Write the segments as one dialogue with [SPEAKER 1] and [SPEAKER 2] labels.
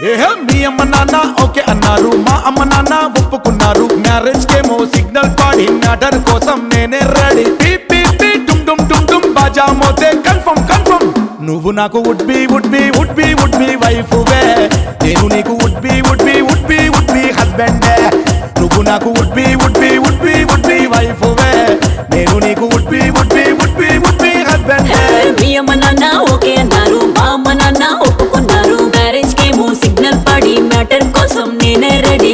[SPEAKER 1] ఏహే మీ అమ్మ నాన్న ఓకే అన్నారు మా అమ్మ నాన్న ఒప్పుకున్నారు మ్యారేజ్ కేమో సిగ్నల్ పాడి మ్యాటర్ కోసం నేనే రెడీ పీ పీ పీ డుమ్ డుమ్ డుమ్ డుమ్ బాజా మోతే కన్ఫర్మ్ కన్ఫర్మ్ నువ్వు నాకు would be would be would be would be wife వే నేను నీకు would be would be would be would be husband నువ్వు నాకు would be would be would be would be wife వే నేను నీకు would be would be would be would be husband
[SPEAKER 2] మీ అమ్మ నాన్న ఓకే అన్నారు మా అమ్మ నాన్న ఒప్పుకున్నారు మ్యారేజ్ కేమో సిగ్నల్ పడి మ్యాటర్ కోసం నేనే రెడీ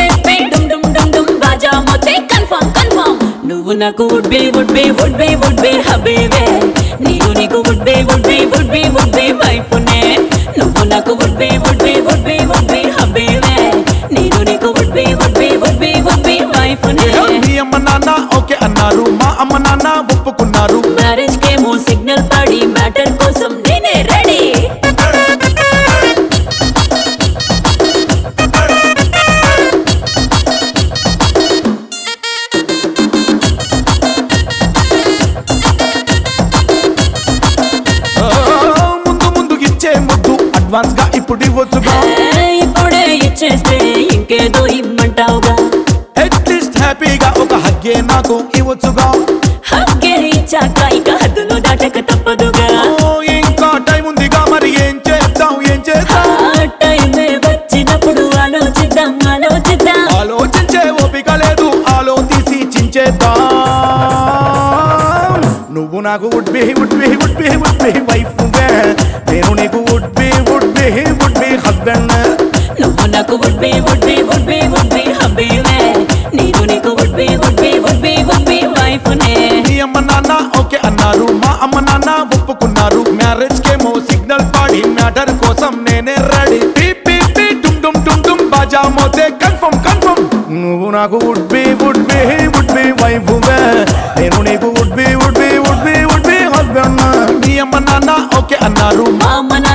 [SPEAKER 2] బాజా మొత్తే కన్ఫర్మ్ కన్ఫర్మ్ నువ్వు నాకు would be would be would be would be హబీబే నేను నీకు would be would be would be would be wife నే నువ్వు నాకు would be would be would be would be హబీబే నేను నీకు would be would be would be would be wife నే
[SPEAKER 1] మీ అమ్మ నాన్న ఓకే అన్నారు మా అమ్మ నాన్న ఒప్పుకున్నారు
[SPEAKER 2] మ్యారేజ్ కేమో సిగ్నల్ పడి మ్యాటర్ కోసం నేనే రెడీ
[SPEAKER 1] ఆ, ముందు ముందు ఇచ్చే ముద్దు అడ్వాన్స్ గా ఇప్పుడు ఇవ్వచ్చుగా
[SPEAKER 2] ఇప్పుడే ఇచ్చేస్తే ఇంకేదో ఇమ్మంటావుగా
[SPEAKER 1] అట్లీస్ట్ హ్యాపీగా ఒక హగ్గే నాకు ఇవ్వచ్చుగా
[SPEAKER 2] హక్కే ఇచ్చాక ఇక హద్దులు దాటక తప్పదుగా
[SPEAKER 1] ఓ, ఇంకా టైం ఉందిగా మరి ఏం చేద్దాం ఏం
[SPEAKER 2] ఆ
[SPEAKER 1] చేద్దాం
[SPEAKER 2] టైమే వచ్చినప్పుడు ఆలోచిద్దాం ఆలోచిద్దాం
[SPEAKER 1] ఆలోచించే ఓపిక లేదు ఆలో తీసి చించేద్దాం నువ్వు నాకు would be would be would be would be wife నేను నీకు would be would be would be husband
[SPEAKER 2] నువ్వు నాకు would be would be would be would be హబీవే నేను నీకు would be would be would be would be wife నే
[SPEAKER 1] మీ అమ్మ నాన్న ఓకే అన్నారు మా అమ్మ నాన్న ఒప్పుకున్నారు మ్యారేజ్ కేమో సిగ్నల్ పాడి మ్యాటర్ కోసం నేనే రెడీ పీ పీ పీ డుమ్ డుమ్ డుమ్ డుమ్ బాజా మోతే కన్ఫర్మ్ కన్ఫర్మ్ నువ్వు నాకు would be would be would be wife నేను నీకు would be would be would be would be husband మీ అమ్మ నాన్న ఓకే అన్నారు
[SPEAKER 2] మా అమ్మ